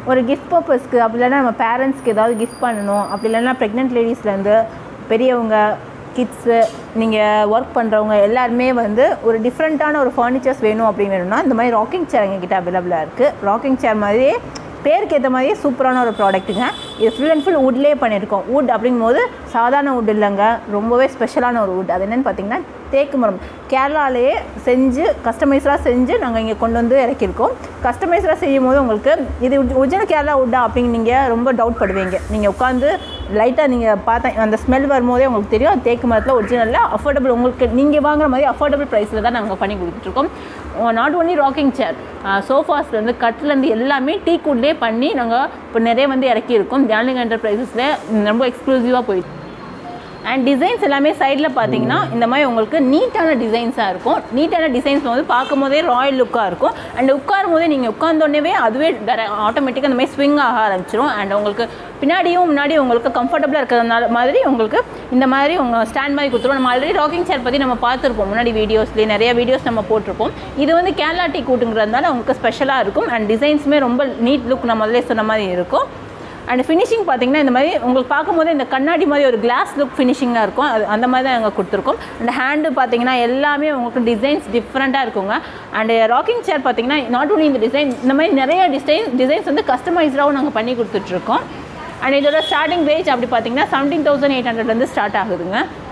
ஒரு கிஃப்ட் பர்பஸ்க்கு அப்படி இல்லைன்னா நம்ம பேரண்ட்ஸ்க்கு ஏதாவது கிஃப்ட் பண்ணணும் அப்படி இல்லைன்னா ப்ரெக்னென்ட் லேடிஸ்லேருந்து பெரியவங்க கிட்ஸு நீங்கள் ஒர்க் பண்ணுறவங்க எல்லாருமே வந்து ஒரு டிஃப்ரெண்ட்டான ஒரு ஃபர்னிச்சர்ஸ் வேணும் அப்படின்னு வேணும்னா இந்த மாதிரி ராக்கிங் சேர் எங்ககிட்ட அவைலபிளாக இருக்குது ராக்கிங் சேர் மாதிரியே பேருக்கு ஏற்ற மாதிரியே சூப்பரான ஒரு ப்ராடக்ட்டுங்க இது ஃபுல் அண்ட் ஃபுல் வுட்லேயே பண்ணியிருக்கோம் வுட் அப்படிங்கும்போது சாதாரண வுட் இல்லைங்க ரொம்பவே ஸ்பெஷலான ஒரு வுட் அது என்னென்னு பார்த்தீங்கன்னா தேக்கு மரம் கேரளாலேயே செஞ்சு கஸ்டமைஸ்டாக செஞ்சு நாங்கள் இங்கே கொண்டு வந்து இறக்கியிருக்கோம் கஸ்டமைஸ்டாக செய்யும் போது உங்களுக்கு இது ஒரிஜினல் கேரளா வுட்டா அப்படின்னு நீங்கள் ரொம்ப டவுட் படுவீங்க நீங்கள் உட்காந்து லைட்டாக நீங்கள் பார்த்தா அந்த ஸ்மெல் வரும்போதே உங்களுக்கு தெரியும் அது தேக்கு மரத்தில் ஒரிஜினலில் அஃபோர்டபுள் உங்களுக்கு நீங்கள் வாங்குற மாதிரி அஃபோர்டபுள் ப்ரைஸில் தான் நாங்கள் பண்ணி கொடுத்துட்ருக்கோம் நாட் ஒன்லி ராக்கிங் சேர் சோஃபாஸ்லேருந்து கட்டிலேருந்து எல்லாமே டீ குட்லேயே பண்ணி நாங்கள் இப்போ நிறைய வந்து இறக்கியிருக்கோம் ஜாலிங் என்டர்பிரைசஸில் ரொம்ப எக்ஸ்க்ளூசிவாக போயிட்டு அண்ட் டிசைன்ஸ் எல்லாமே சைடில் பார்த்தீங்கன்னா இந்த மாதிரி உங்களுக்கு நீட்டான டிசைன்ஸாக இருக்கும் நீட்டான டிசைன்ஸ் வந்து பார்க்கும் போதே ராயல் லுக்காக இருக்கும் அண்ட் உட்காரும் போதே நீங்கள் உட்காந்தோடனே அதுவே ஆட்டோமேட்டிக்காக இந்த மாதிரி ஸ்விங் ஆக ஆரம்பிச்சிரும் அண்ட் உங்களுக்கு பின்னாடியும் முன்னாடி உங்களுக்கு கம்ஃபர்டபுளாக இருக்கிறதுனால மாதிரி உங்களுக்கு இந்த மாதிரி உங்கள் ஸ்டாண்ட் மாதிரி கொடுத்துருவோம் நம்ம ஆல்ரெடி ராக்கிங் சேர் பற்றி நம்ம பார்த்துருப்போம் முன்னாடி வீடியோஸ்லேயே நிறைய வீடியோஸ் நம்ம போட்டிருப்போம் இது வந்து கேரளா டீ கூட்டுங்கிறதுனால உங்களுக்கு ஸ்பெஷலாக இருக்கும் அண்ட் டிசைன்ஸுமே ரொம்ப நீட் லுக் நம்ம முதல்ல சொன்ன மாதிரி இருக்கும் அண்ட் ஃபினிஷிங் பார்த்தீங்கன்னா இந்த மாதிரி உங்களுக்கு பார்க்கும்போது இந்த கண்ணாடி மாதிரி ஒரு கிளாஸ் லுக் ஃபினிஷிங்காக இருக்கும் அது அந்த மாதிரி தான் நாங்கள் கொடுத்துருக்கோம் அந்த ஹேண்டு பார்த்தீங்கன்னா எல்லாமே உங்களுக்கு டிசைன்ஸ் டிஃப்ரெண்ட்டாக இருக்குங்க அண்ட் ராக்கிங் சேர் பார்த்தீங்கன்னா நாட் ஒன்லி இந்த டிசைன் இந்த மாதிரி நிறைய டிசைன் டிசைன்ஸ் வந்து கஸ்டமைஸ்டாகவும் நாங்கள் பண்ணி கொடுத்துட்ருக்கோம் அண்ட் இதோட ஸ்டார்டிங் ரேஞ்ச் அப்படி பார்த்தீங்கன்னா செவன்டீன் தௌசண்ட் எயிட் ஹண்ட்ரட்லேருந்து ஸ்டார்ட் ஆகுதுங்க